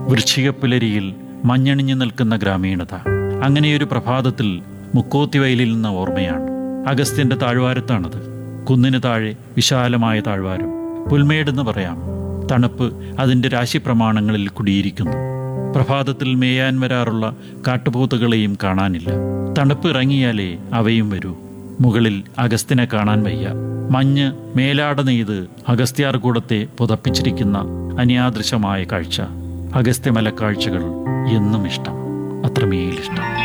വൃശ്ചികപ്പുലരിയിൽ മഞ്ഞണിഞ്ഞു നിൽക്കുന്ന ഗ്രാമീണത അങ്ങനെയൊരു പ്രഭാതത്തിൽ മുക്കോത്തിവയലിൽ നിന്ന ഓർമ്മയാണ് അഗസ്ത്യന്റെ താഴ്വാരത്താണത് കുന്നിന് താഴെ വിശാലമായ താഴ്വാരം പുൽമേടെന്ന് പറയാം തണുപ്പ് അതിൻ്റെ രാശിപ്രമാണങ്ങളിൽ കുടിയിരിക്കുന്നു പ്രഭാതത്തിൽ മേയാൻ വരാറുള്ള കാട്ടുപോത്തുകളെയും കാണാനില്ല തണുപ്പ് ഇറങ്ങിയാലേ അവയും വരൂ മുകളിൽ അഗസ്ത്യനെ കാണാൻ വയ്യ മഞ്ഞ് മേലാട നെയ്ത് അഗസ്ത്യാർകൂടത്തെ പുതപ്പിച്ചിരിക്കുന്ന അന്യാദൃശമായ കാഴ്ച അഗസ്ത്യമലക്കാഴ്ചകൾ എന്നും ഇഷ്ടം അത്രമേലിഷ്ടം